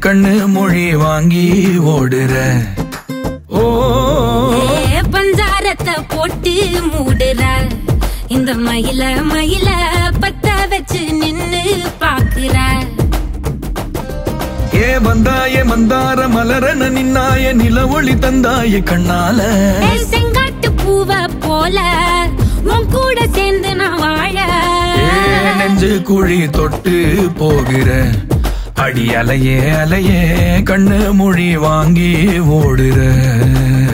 கண்ணு மொழி வாங்கி ஓடுற ஓ ஏ, பஞ்சாரத்தை போட்டு மூடுற இந்த மயில மயில பத்த வச்சு நின்னு பாக்குற ஏ வந்தாய மந்தார மலரன நின்னாய நில ஒளி தந்தாய கண்ணால ஏ, செங்காட்டு பூவ போல உன் கூட சேர்ந்து நான் வாழ ஏ நெஞ்சு குழி தொட்டு போகிற அடி அலையே அலையே கண்ணு மொழி வாங்கி ஓடுற